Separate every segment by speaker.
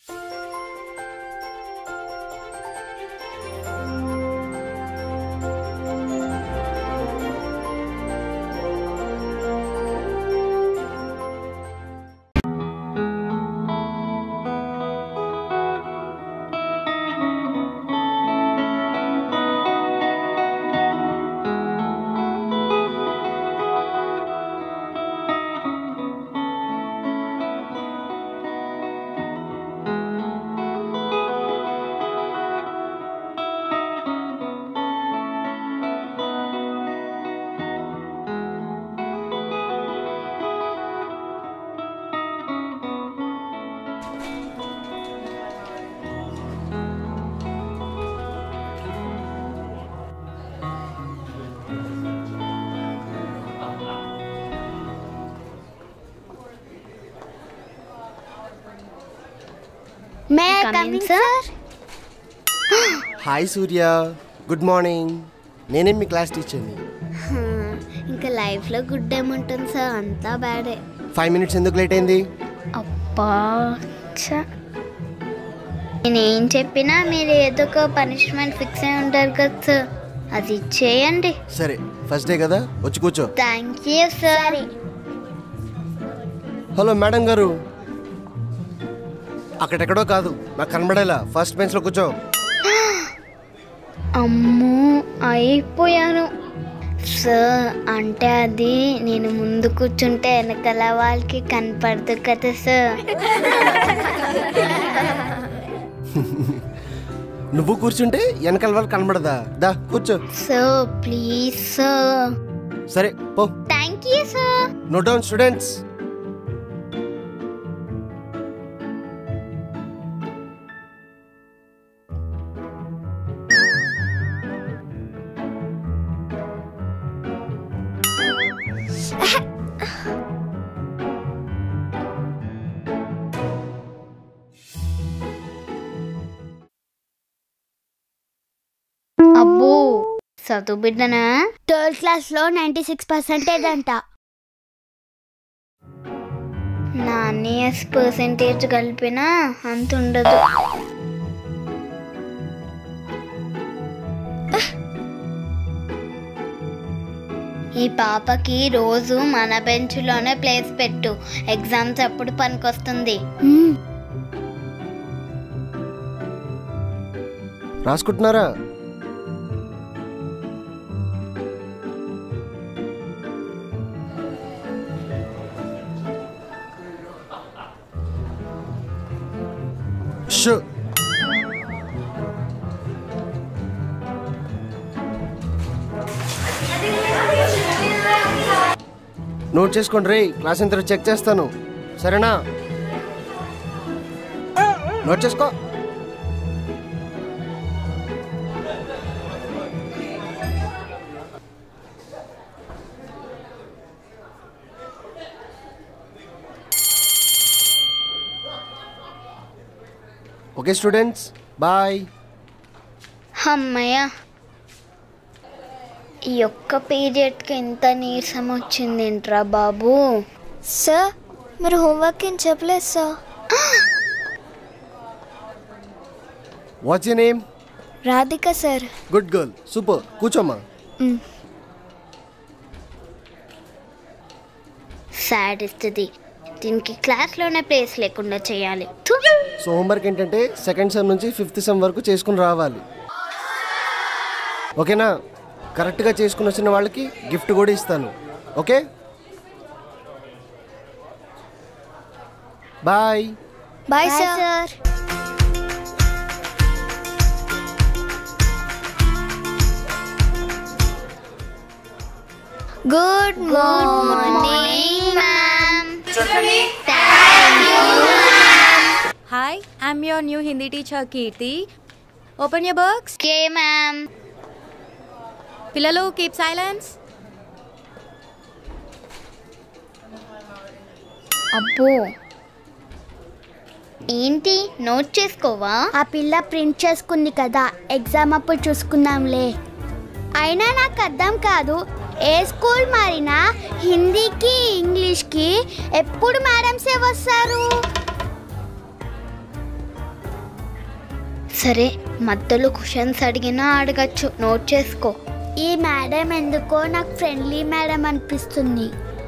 Speaker 1: May
Speaker 2: Come in,
Speaker 1: coming
Speaker 2: sir.
Speaker 1: Sir
Speaker 3: hi Surya good morning నేనే మీ class టీచర్ని
Speaker 1: ఇంకా లైఫ్లో గుడ్ ఏముంటుంది సార్ అంతా బ్యాడే
Speaker 3: ఫైవ్ మినిట్స్ ఎందుకు లేట్ అయింది
Speaker 2: అబ్బా ఛ. నేనేం చెప్పినా మీరు ఏదో ఒక పనిష్మెంట్ ఫిక్స్ అయి ఉంటారు కదా సార్ అది ఇచ్చేయండి
Speaker 3: సరే ఫస్ట్ డే కదా వచ్చి కూర్చో
Speaker 2: thank you sir
Speaker 3: hello madam గారు అక్కడెక్కడో కాదు నాకు కనబడేలా ఫస్ట్ బెంచ్లో కూర్చో
Speaker 2: అమ్మో అయిపోయాను సార్ అంటే అది నేను ముందు కూర్చుంటే వెనకాల వాళ్ళకి కనపడదు కదా సార్
Speaker 3: నువ్వు కూర్చుంటే వెనకాల వాళ్ళు కనబడదా దా కూర్చో
Speaker 2: సార్ ప్లీజ్ సార్
Speaker 3: సరే పో
Speaker 2: thank you sir
Speaker 3: no down students
Speaker 2: అబ్బో చదువు బిడ్డనా
Speaker 1: థర్డ్ క్లాస్లో నైంటీ సిక్స్ పర్సెంటేజ్ అంట
Speaker 2: నా ఇయర్స్ పర్సెంటేజ్ కలిపినా అంత ఉండదు ఈ పాపకి రోజు మన బెంచ్లోనే ప్లేస్ పెట్టు ఎగ్జామ్స్ ఎప్పుడు పనికొస్తుంది
Speaker 1: మ్మ్.
Speaker 3: రాసుకుంటున్నారా షూ నోట్ చేసుకోండి రే క్లాస్ ఎంత చెక్ చేస్తాను సరేనా నోట్ చేసుకో ఓకే స్టూడెంట్స్ బాయ్
Speaker 2: అమ్మయ్య ఈ ఒక్క పీరియడ్కి ఎంత నీరసం వచ్చిందేంట్రా బాబు
Speaker 1: సార్ మీరు హోంవర్క్ ఏం చెప్పలేదు sir
Speaker 3: what's you name
Speaker 1: Radhika sir
Speaker 3: good girl super కూర్చోమ్మా
Speaker 2: సాడ్ ఇస్తుంది దీనికి క్లాస్లోనే ప్లేస్ లేకుండా చేయాలి థు.
Speaker 3: సో హోంవర్క్ ఏంటంటే సెకండ్ సెమ్ నుంచి ఫిఫ్త్ సెమ్ వరకు చేసుకుని రావాలి ఓకేనా కరెక్ట్గా చేసుకుని వచ్చిన వాళ్ళకి గిఫ్ట్ కూడా ఇస్తాను okay bye
Speaker 1: bye sir good
Speaker 2: morning ma'am
Speaker 4: Hi, I'm your new Hindi teacher Kirti. Open your books.
Speaker 2: Okay ma'am
Speaker 4: పిల్లలు keep silence.
Speaker 2: అబ్బో ఏంటి నోట్ చేసుకోవా
Speaker 1: ఆ పిల్ల ప్రింట్ చేసుకుంది కదా ఎగ్జామ్ అప్పుడు చూసుకుందాంలే అయినా నాకు అర్థం కాదు ఏ స్కూల్ మారినా హిందీకి ఇంగ్లీష్కి ఎప్పుడు మేడమ్సే వస్తారు
Speaker 2: సరే మధ్యలో క్వశ్చన్స్ అడిగినా అడగచ్చు నోట్ చేసుకో
Speaker 1: ఈ మేడం ఎందుకో నాకు ఫ్రెండ్లీ మేడం అనిపిస్తుంది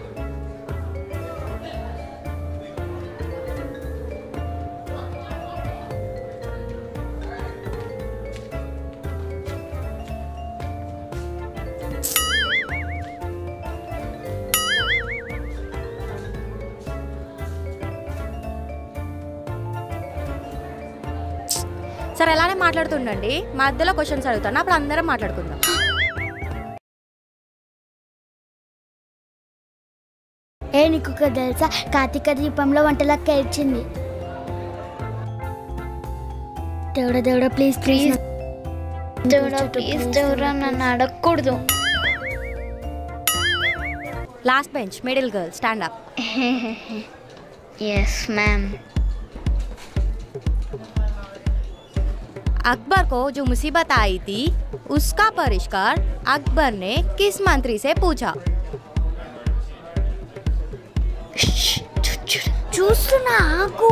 Speaker 4: సరే అలానే మాట్లాడుతుండండి మధ్యలో క్వశ్చన్స్ అడుగుతాను అప్పుడు అందరం మాట్లాడుకుందాం
Speaker 1: ఏ నీకు ఒక తెలుసా కార్తీక దీపంలో వంటలక్క ఏడ్చింది దేవుడా దేవుడా ప్లీజ్ ప్లీజ్
Speaker 2: దేవుడా ప్లీజ్ దేవుడా నన్ను అడగకూడదు
Speaker 4: last bench middle girl stand up
Speaker 2: yes ma'am
Speaker 4: Akbar को जो मुसीबत आई थी उसका परिष्कार अकबर ने किस मंत्री से पूछा
Speaker 1: చూస్తున్నా ఆకు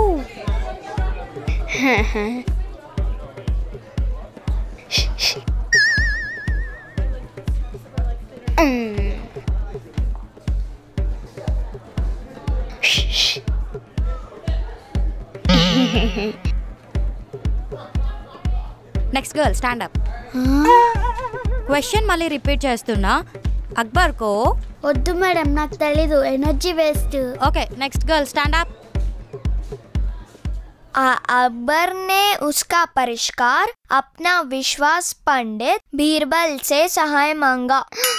Speaker 4: next girl stand up question మళ్ళీ రిపీట్ చేస్తున్నా అక్బర్ కో
Speaker 1: వద్దు మేడం నాకు తెలీదు energy waste
Speaker 4: okay next girl stand up
Speaker 5: Akbar ने उसका परिष्कार अपना विश्वास पंडित बीरबल से सहाय मांगा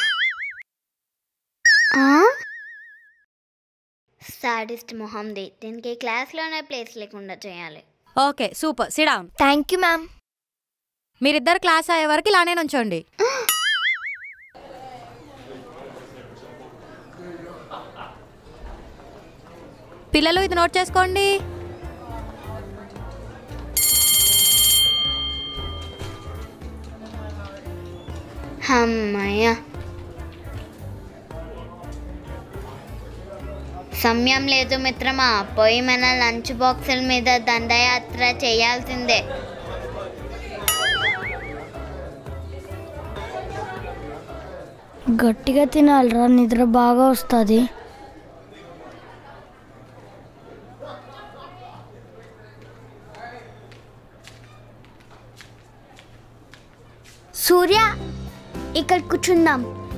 Speaker 2: సాడిస్ట్ మొహంది దీనికి క్లాస్లోనే ప్లేస్ లేకుండా చేయాలి
Speaker 4: okay super sit down
Speaker 5: thank you ma'am
Speaker 4: మీరిద్దరు క్లాస్ అయ్యే వరకు ఇలానే నుంచోండి పిల్లలు ఇది నోట్ చేసుకోండి
Speaker 2: అమ్మయ్య సమయం లేదు మిత్రమా పోయి మన లంచ్ బాక్సుల మీద దండయాత్ర చేయాల్సిందే
Speaker 1: గట్టిగా తినాలిరా నిద్ర బాగా వస్తుంది సూర్య ఇక్కడ కూర్చుందాం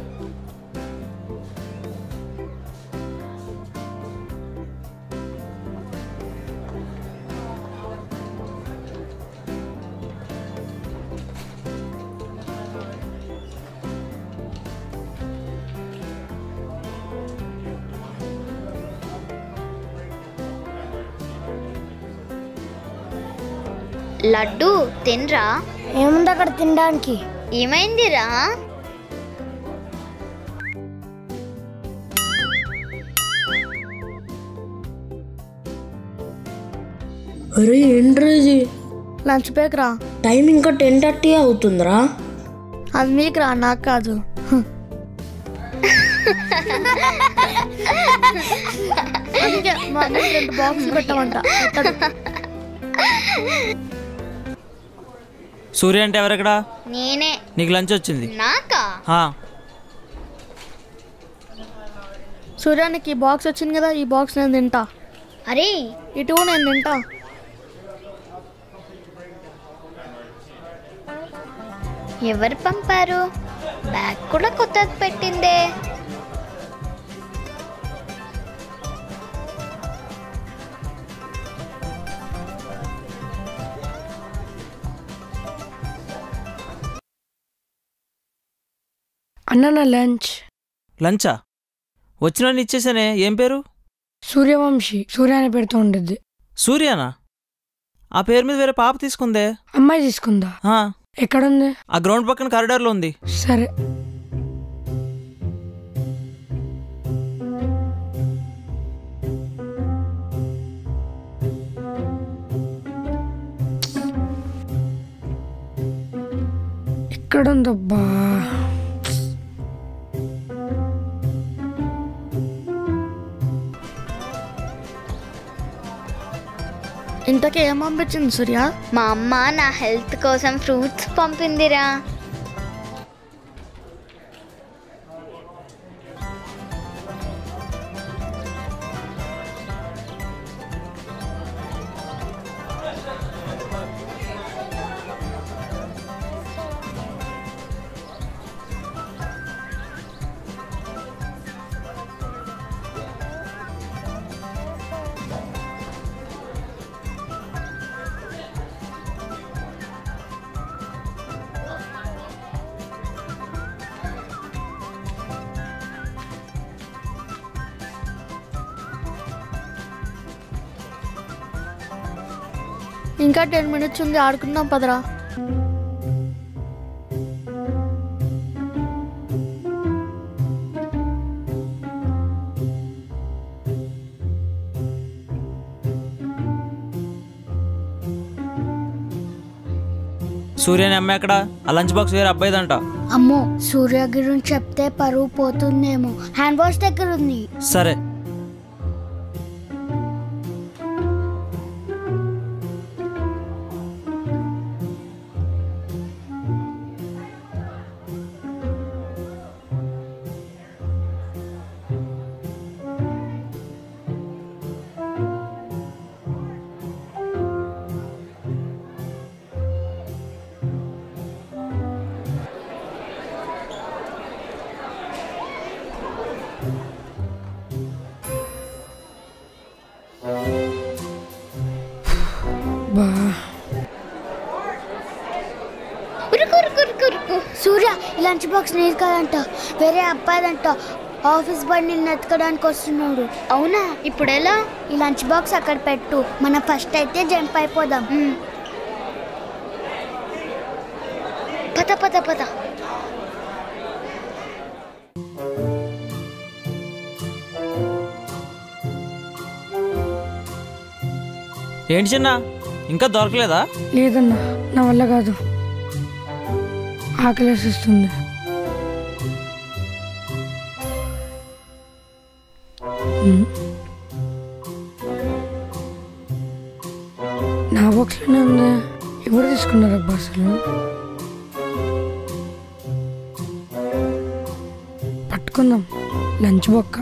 Speaker 2: లడ్డు తినరా
Speaker 1: ఏముంది అక్కడ తినడానికి
Speaker 2: ఏమైందిరా
Speaker 6: అరే ఏంట్రా ఇది
Speaker 1: లంచ్ బ్రేక్ రా
Speaker 6: టైం ఇంకా టెన్ థర్టీ అవుతుందిరా
Speaker 1: అది మీకు రా నాకు కాదు అందుకే మా అన్నకి రెండు బాక్స్ పెట్టమంట
Speaker 7: సూర్య అంటే ఎవరెక్కడ
Speaker 2: నేనే
Speaker 7: నీకు లంచ్ వచ్చింది
Speaker 2: నాకా
Speaker 7: హా,
Speaker 1: సూర్యానికి ఈ బాక్స్ వచ్చింది కదా ఈ బాక్స్ నేను తింటా
Speaker 2: అరే
Speaker 1: ఇటు నేను తింటా
Speaker 2: ఎవరు పంపారు బ్యాగ్ కూడా కొత్తది పెట్టిందే
Speaker 6: అన్న నా లంచ్
Speaker 7: లంచా వచ్చిన ఇచ్చేసానే ఏం పేరు
Speaker 6: సూర్యవంశీ సూర్య అని పెడుతూ ఉండిద్ది
Speaker 7: సూర్యనా ఆ పేరు మీద వేరే పాప తీసుకుందే
Speaker 6: అమ్మాయి తీసుకుందా
Speaker 7: హా,
Speaker 6: ఎక్కడుంది
Speaker 7: ఆ గ్రౌండ్ పక్కన కారిడార్లో ఉంది
Speaker 6: సరే ఎక్కడుందబ్బా
Speaker 8: ఇంతకీ ఏం పంపించింది సూర్య
Speaker 2: మా అమ్మ నా హెల్త్ కోసం ఫ్రూట్స్ పంపిందిరా
Speaker 8: ఇంకా టెన్ మినిట్స్ ఉంది ఆడుకుందాం పదరా
Speaker 7: సూర్యని అమ్మ ఎక్కడ ఆ లంచ్ బాక్స్ వేరే అబ్బాయిదంట
Speaker 1: అమ్మో సూర్య గురించి చెప్తే పరువు పోతుందేమో హ్యాండ్ వాష్ దగ్గర ఉంది
Speaker 7: సరే
Speaker 6: బా
Speaker 1: ఉరుకు ఉరుకు ఉరుకు ఉరుకు సూర్య ఈ లంచ్ బాక్స్ నీది కాదంట వేరే అబ్బాయిదంట ఆఫీస్ బండి నిన్ను ఎత్తుకోవడానికి వస్తున్నాడు
Speaker 2: అవునా ఇప్పుడు ఎలా
Speaker 1: ఈ లంచ్ బాక్స్ అక్కడ పెట్టు మన ఫస్ట్ అయితే జంప్ అయిపోదాం
Speaker 2: పద పద పద
Speaker 7: ఏంటి చిన్న ఇంకా దొరకలేదా
Speaker 6: లేదన్నా నా వల్ల కాదు ఆకలేసిస్తుంది ఉమ్. నా బాక్స్లోనే ఉంది ఎవరు తీసుకున్నారు అబ్బా అసలు పట్టుకుందాం లంచ్ బొక్క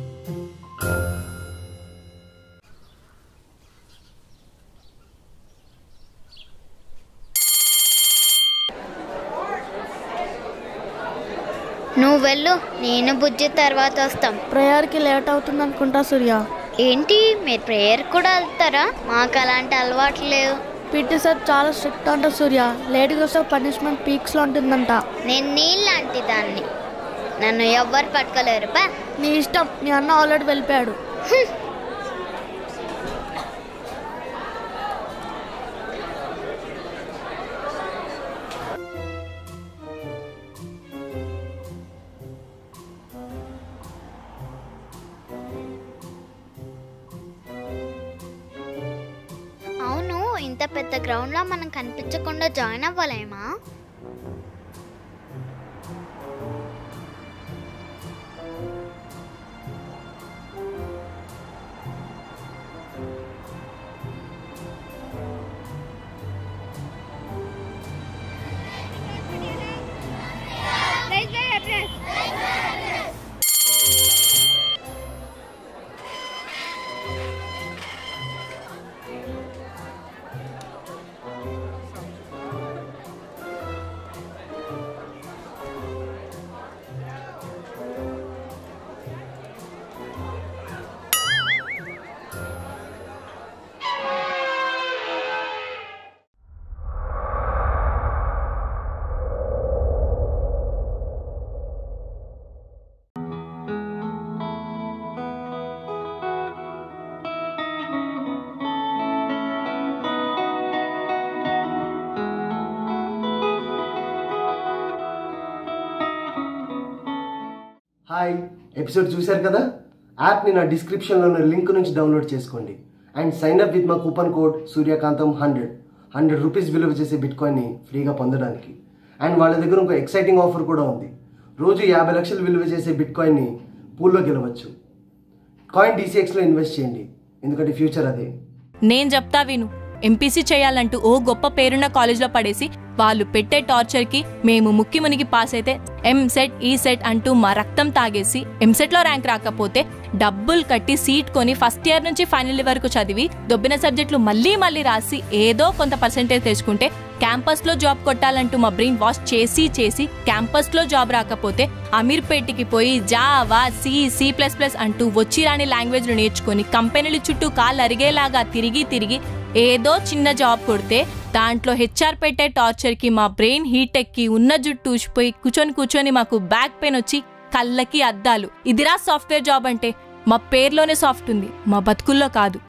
Speaker 2: నువ్వు వెళ్ళు నేను బుజ్జి తర్వాత వస్తాం
Speaker 8: ప్రేయర్కి లేట్ అవుతుంది అనుకుంటా సూర్య
Speaker 2: ఏంటి మీరు ప్రేయర్ కూడా వెళ్తారా మాకు అలాంటి అలవాట్లు లేవు
Speaker 8: పీటీ సార్ చాలా స్ట్రిక్ట్ అంట సూర్య లేట్గా వస్తే పనిష్మెంట్ పీక్స్లో ఉంటుందంట
Speaker 2: నేను నీళ్ళంటి దాన్ని నన్ను ఎవ్వరు పట్టుకోలేరు పా
Speaker 8: నీ ఇష్టం మీ అన్న ఆల్రెడీ వెళ్ళిపోయాడు
Speaker 2: అవును ఇంత పెద్ద గ్రౌండ్లో మనం కనిపించకుండా జాయిన్ అవ్వలేమా
Speaker 3: హాయ్ ఎపిసోడ్ చూశారు కదా యాప్ని నా డిస్క్రిప్షన్లో ఉన్న లింక్ నుంచి డౌన్లోడ్ చేసుకోండి అండ్ సైన్ అప్ విత్ మా coupon code Suryakantham hundred hundred rupees విలువ చేసే బిట్కాయిన్ని ఫ్రీగా పొందడానికి అండ్ వాళ్ళ దగ్గర ఇంకో ఎక్సైటింగ్ ఆఫర్ కూడా ఉంది రోజు యాభై లక్షలు విలువ చేసే బిట్కాయిన్ని పూల్లో గెలవచ్చు కాయిన్ డీసీఎక్స్లో ఇన్వెస్ట్ చేయండి ఎందుకంటే ఫ్యూచర్ అదే
Speaker 9: నేను చెప్తా విను ఎంపీసీ చేయాలంటూ ఓ గొప్ప పేరున్న కాలేజ్లో పడేసి వాళ్ళు పెట్టే టార్చర్కి మేము ముక్కి మునిగి పాస్ అయితే ఎం సెట్ ఈ సెట్ అంటూ మా రక్తం తాగేసి ఎంసెట్లో ర్యాంక్ రాకపోతే డబ్బులు కట్టి సీట్ కొని ఫస్ట్ ఇయర్ నుంచి ఫైనల్ ఇయర్ వరకు చదివి దొబ్బిన సబ్జెక్టులు మళ్ళీ మళ్ళీ రాసి ఏదో కొంత పర్సెంటేజ్ తెచ్చుకుంటే క్యాంపస్లో జాబ్ కొట్టాలంటూ మా బ్రెయిన్ వాష్ చేసి చేసి క్యాంపస్లో జాబ్ రాకపోతే అమీర్పేట్కి పోయి Java C C plus plus అంటూ వచ్చి రాని లాంగ్వేజ్లు నేర్చుకొని కంపెనీల చుట్టూ కాళ్ళు అరిగేలాగా తిరిగి తిరిగి ఏదో చిన్న జాబ్ కొడితే దాంట్లో హెచ్ఆర్ పెట్టే టార్చర్కి మా బ్రెయిన్ హీట్ ఎక్కి ఉన్న జుట్టు ఊసిపోయి కూర్చొని కూర్చొని మాకు బ్యాక్ పెయిన్ వచ్చి కళ్ళకి అద్దాలు ఇదిరా సాఫ్ట్వేర్ జాబ్ అంటే మా పేర్లోనే సాఫ్ట్ ఉంది మా బతుకుల్లో కాదు